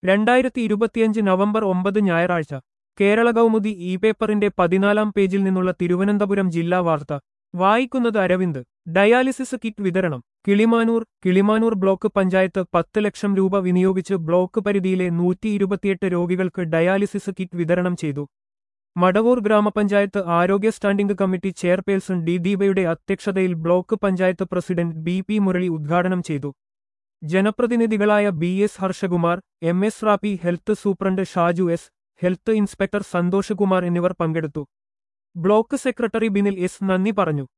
രണ്ടായിരത്തി ഇരുപത്തിയഞ്ച് നവംബർ ഒമ്പത് ഞായറാഴ്ച കേരള കൗമുദി ഇ പേപ്പറിന്റെ പതിനാലാം പേജിൽ നിന്നുള്ള തിരുവനന്തപുരം ജില്ലാ വാർത്ത വായിക്കുന്നത് അരവിന്ദ് ഡയാലിസിസ് കിറ്റ് വിതരണം കിളിമാനൂർ കിളിമാനൂർ ബ്ലോക്ക് പഞ്ചായത്ത് പത്ത് ലക്ഷം രൂപ വിനിയോഗിച്ച് ബ്ലോക്ക് പരിധിയിലെ നൂറ്റി ഇരുപത്തിയെട്ട് രോഗികൾക്ക് ഡയാലിസിസ് കിറ്റ് വിതരണം ചെയ്തു മടവൂർ ഗ്രാമപഞ്ചായത്ത് ആരോഗ്യ സ്റ്റാൻഡിംഗ് കമ്മിറ്റി ചെയർപേഴ്സൺ ഡി ദീപയുടെ അധ്യക്ഷതയിൽ block panchayat president B P Murali ഉദ്ഘാടനം ചെയ്തു ജനപ്രതിനിധികളായ B S Harshakumar M S Rappi health superintendent Shaju S health inspector Santhosh Kumar എന്നിവർ പങ്കെടുത്തു ബ്ലോക്ക് സെക്രട്ടറി ബിനിൽ എസ് നന്ദി പറഞ്ഞു